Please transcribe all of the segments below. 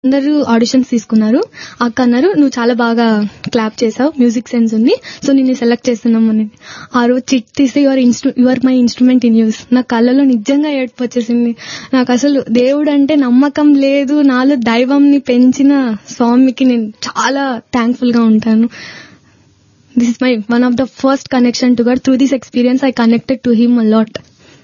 అందరూ ఆడిషన్స్ తీసుకున్నారు అక్క అన్నారు నువ్వు చాలా బాగా క్లాప్ చేసావు మ్యూజిక్ సెన్స్ ఉంది సో నిన్ను సెలెక్ట్ చేస్తున్నాం అని ఆ రోజు చిట్ తీస్తే your instru your my instrument in use నా కళ్ళలో నిజంగా ఏడుపు వచ్చేసింది నాకు అసలు దేవుడు అంటే నమ్మకం లేదు నాలో దైవంని పెంచిన స్వామికి నేను చాలా థ్యాంక్ఫుల్ గా ఉంటాను this is my one of the first connection to god through this experience I connected to him a lot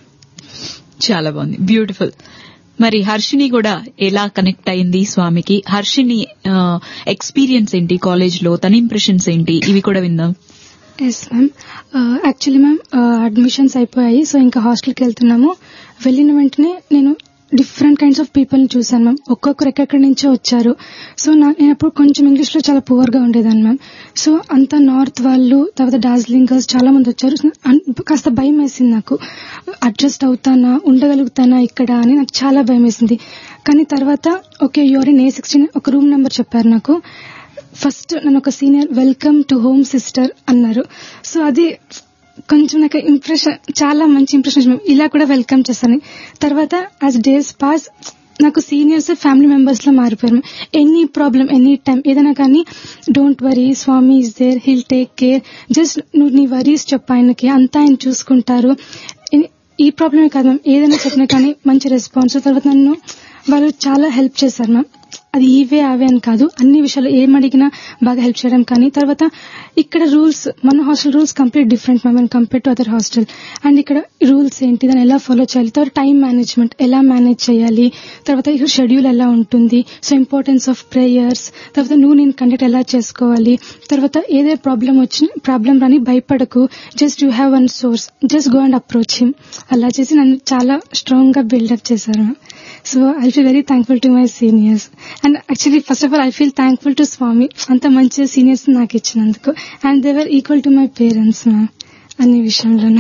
చాలా బాగుంది బ్యూటిఫుల్ మరి హర్షిని కూడా ఎలా కనెక్ట్ అయింది స్వామికి హర్షిని ఎక్స్పీరియన్స్ ఏంటి కాలేజ్ లో తన ఇంప్రెషన్స్ ఏంటి ఇవి కూడా విందాం yes ma'am actually ma'am admissions అయిపోయాయి సో ఇంకా హాస్టల్కి వెళ్తున్నాము వెళ్ళిన వెంటనే నేను డిఫరెంట్ కైండ్స్ ఆఫ్ పీపుల్ ని చూసాను మ్యామ్ ఒక్కొక్కరు ఎక్కడెక్కడి నుంచో వచ్చారు సో నా నేను అప్పుడు కొంచెం ఇంగ్లీష్ లో చాలా పువర్ గా ఉండేదాన్ని మ్యామ్ సో అంతా నార్త్ వాళ్ళు తర్వాత డార్జిలింగ్ గర్ల్స్ చాలా మంది వచ్చారు అన్- కాస్త భయం వేసింది నాకు అడ్జస్ట్ అవుతానా ఉండగలుగుతానా ఇక్కడ అని నాకు చాలా భయం వేసింది కానీ తర్వాత okay you're in A sixteen ఒక రూమ్ నెంబర్ చెప్పారు నాకు ఫస్ట్ నన్ను ఒక senior welcome to home sister అన్నారు సో అది కొంచెం నాకు ఇంప్రెషన్ చాలా మంచి ఇంప్రెషన్ ఇలా కూడా వెల్కమ్ చేస్తాను తర్వాత యాజ్ డేస్ పాస్ నాకు సీనియర్స్ ఫ్యామిలీ మెంబర్స్ లో మారిపోయారు ఎనీ ప్రాబ్లం ఎనీ టైం ఏదైనా కానీ don't worry Swami is there he'll take care just నువ్వు నీ వరీస్ చెప్పు ఆయనకి అంతా ఆయన చూసుకుంటారు ఈ- ఈ ప్రాబ్లమే కాదు మ్యామ్ ఏదైనా చెప్పినా కానీ మంచి రెస్పాన్స్ తర్వాత నన్ను వాళ్ళు చాలా హెల్ప్ చేశారు మ్యామ్ అది ఈవే అవే అని కాదు అన్ని విషయాలు ఏం అడిగినా బాగా హెల్ప్ చేయడం కానీ తర్వాత ఇక్కడ రూల్స్ మన hostel rules complete different ma'am compare to other hostel and ఇక్కడ రూల్స్ ఏంటి దాన్ని ఎలా ఫాలో చేయాలి తర్వాత టైం మేనేజ్మెంట్ ఎలా మేనేజ్ చేయాలి తర్వాత ఇక్కడ షెడ్యూల్ ఎలా ఉంటుంది సో ఇంపార్టెన్స్ ఆఫ్ ప్రేయర్స్ తర్వాత నువ్వు నేను కండక్ట్ ఎలా చేసుకోవాలి తర్వాత ఏదే ప్రాబ్లం వచ్చిన ప్రాబ్లం రాని భయపడకు just you have one source just go and approach him అలా చేసి నన్ను చాలా స్ట్రాంగ్ గా బిల్డప్ చేశారు so I feel very thankful to my seniors and actually first of all I feel thankful to Swami అంత మంచి సీనియర్స్ నాకు ఇచ్చినందుకు and they are equal to my parents ma'am అన్ని విషయంలోనూ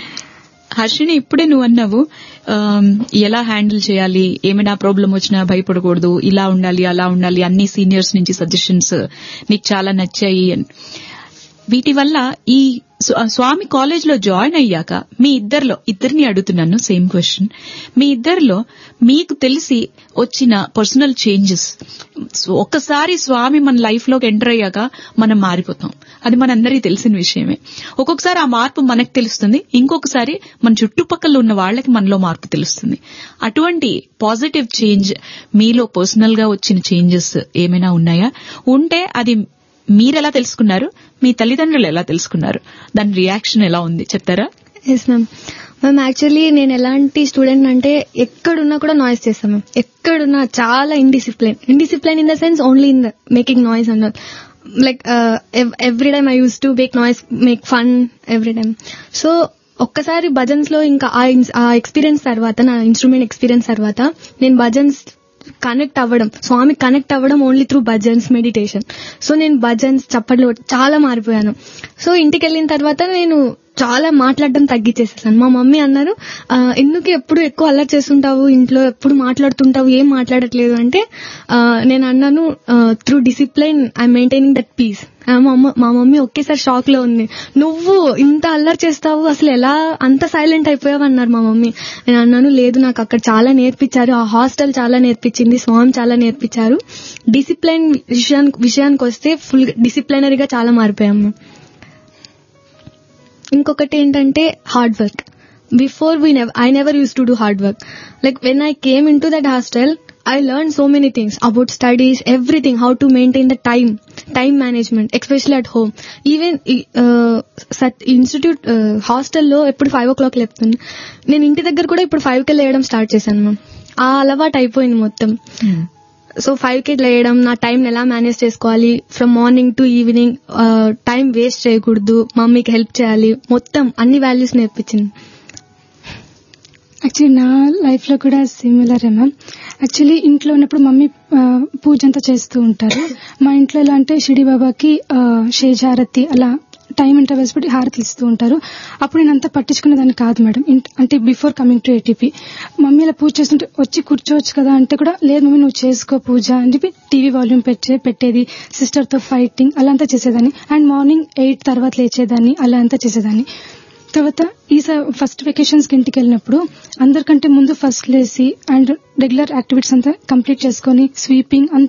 హర్షిని ఇప్పుడే నువ్వు అన్నావు ఆమ్, ఎలా హ్యాండిల్ చేయాలి ఏమైనా ప్రాబ్లం వచ్చినా భయపడకూడదు ఇలా ఉండాలి అలా ఉండాలి అన్ని సీనియర్స్ నుంచి సజెషన్స్ నీకు చాలా నచ్చాయి అని వీటి వల్ల ఈ స్వ- స్వామి కాలేజ్ లో జాయిన్ అయ్యాక మీ ఇద్దరిలో ఇద్దరిని అడుగుతున్నాను సేమ్ క్వశ్చన్ మీ ఇద్దరిలో మీకు తెలిసి వచ్చిన పర్సనల్ చేంజెస్ ఒక్కసారి స్వామి మన లైఫ్ లోకి ఎంటర్ అయ్యాక మనం మారిపోతాం అది మనందరికీ తెలిసిన విషయమే ఒక్కొక్కసారి ఆ మార్పు మనకు తెలుస్తుంది ఇంకొకసారి మన చుట్టుపక్కల ఉన్న వాళ్ళకి మనలో మార్పు తెలుస్తుంది అటువంటి పాజిటివ్ చేంజ్ మీలో పర్సనల్ గా వచ్చిన చేంజెస్ ఏమైనా ఉన్నాయా ఉంటే అది మీరెలా తెలుసుకున్నారు మీ తల్లిదండ్రులు ఎలా తెలుసుకున్నారు దాని రియాక్షన్ ఎలా ఉంది చెప్తారా ఎస్ మ్యామ్ మ్యామ్ యాక్చువల్లీ నేను ఎలాంటి స్టూడెంట్ అంటే ఎక్కడున్నా కూడా నాయిస్ చేస్తాం మ్యామ్ ఎక్కడున్నా చాలా indiscipline indiscipline in the sense only in the making noise అన్న like every time I use to make noise make fun every time so ఒక్కసారి భజన్స్ లో ఇంకా ఆ ఇన్స్- ఆ ఎక్స్పీరియన్స్ తర్వాత నా ఇన్స్ట్రుమెంట్ ఎక్స్పీరియన్స్ తర్వాత నేను భజన్స్ కనెక్ట్ అవ్వడం స్వామి కనెక్ట్ అవ్వడం only through bhajans meditation so నేను భజన్స్ చప్పట్లు కొట్టి చాలా మారిపోయాను సో ఇంటికి వెళ్ళిన తర్వాత నేను చాలా మాట్లాడడం తగ్గించేసేసాను మా మమ్మీ అన్నారు "ఆ, ఎందుకు ఎప్పుడు ఎక్కువ అల్లరి చేస్తుంటావు ఇంట్లో ఎప్పుడు మాట్లాడుతుంటావు ఏం మాట్లాడట్లేదు అంటే ఆ, నేను అన్నాను through discipline I maintaining that peace మా అమ్మ మా మమ్మీ ఒకేసారి షాక్ లో ఉంది నువ్వు ఇంత అల్లరి చేస్తావు అసలు ఎలా అంత సైలెంట్ అయిపోయావు అన్నారు మా మమ్మీ నేను అన్నాను లేదు నాకు అక్కడ చాలా నేర్పించారు ఆ హాస్టల్ చాలా నేర్పించింది స్వామి చాలా నేర్పించారు డిసిప్లైన్ విషయానికి విషయానికి వస్తే ఫుల్ డిసిప్లైనరీగా చాలా మారిపోయాము ఇంకొకటి ఏంటంటే hard work before we I never use to do hard work like when I came in to that hostel I learn so many things about studies everything how to maintain the time time management especially at home even institute హాస్టల్లో ఎప్పుడు five ఓ clock లేపుతుంది నేను ఇంటి దగ్గర కూడా ఇప్పుడు five కి లేయడం start చేశాను ma'am ఆ అలవాటు అయిపోయింది మొత్తం సో ఫైవ్ కి లేయడం నా టైం ఎలా మేనేజ్ చేసుకోవాలి from morning to evening time waste చేయకూడదు మమ్మీకి హెల్ప్ చేయాలి మొత్తం అన్ని వాల్యూస్ నేర్పించింది యాక్చువల్లీ నా లైఫ్ లో కూడా సిమిలర్ మ్యామ్ యాక్చువల్లీ ఇంట్లో ఉన్నప్పుడు మమ్మీ ఆ, పూజ అంతా చేస్తూ ఉంటారు మా ఇంట్లో ఎలా అంటే షిడి బాబాకి ఆ, షేజారతి అలా టైం ఇంటర్వెల్స్ పెట్టి హారతి ఇస్తూ ఉంటారు అప్పుడు నేను అంతా పట్టించుకునేదాన్ని కాదు మేడం ఇంట్- అంటే before coming to ATP mummy ఇలా పూజ చేస్తుంటే వచ్చి కూర్చోవచ్చు కదా అంటే కూడా లేదు మమ్మీ నువ్వు చేసుకో పూజ అని చెప్పి టీవీ వాల్యూమ్ పెట్టే పెట్టేది సిస్టర్ తో ఫైటింగ్ అలా అంతా చేసేదాన్ని అండ్ మార్నింగ్ ఎయిట్ తర్వాత లేచేదాన్ని అలా అంతా చేసేదాన్ని తర్వాత ఈ ఫస్ట్ వెకేషన్స్ కి ఇంటికి వెళ్ళినప్పుడు అందరికంటే ముందు ఫస్ట్ లేసి అండ్ రెగ్యులర్ యాక్టివిటీస్ అంతా కంప్లీట్ చేసుకొని స్వీపింగ్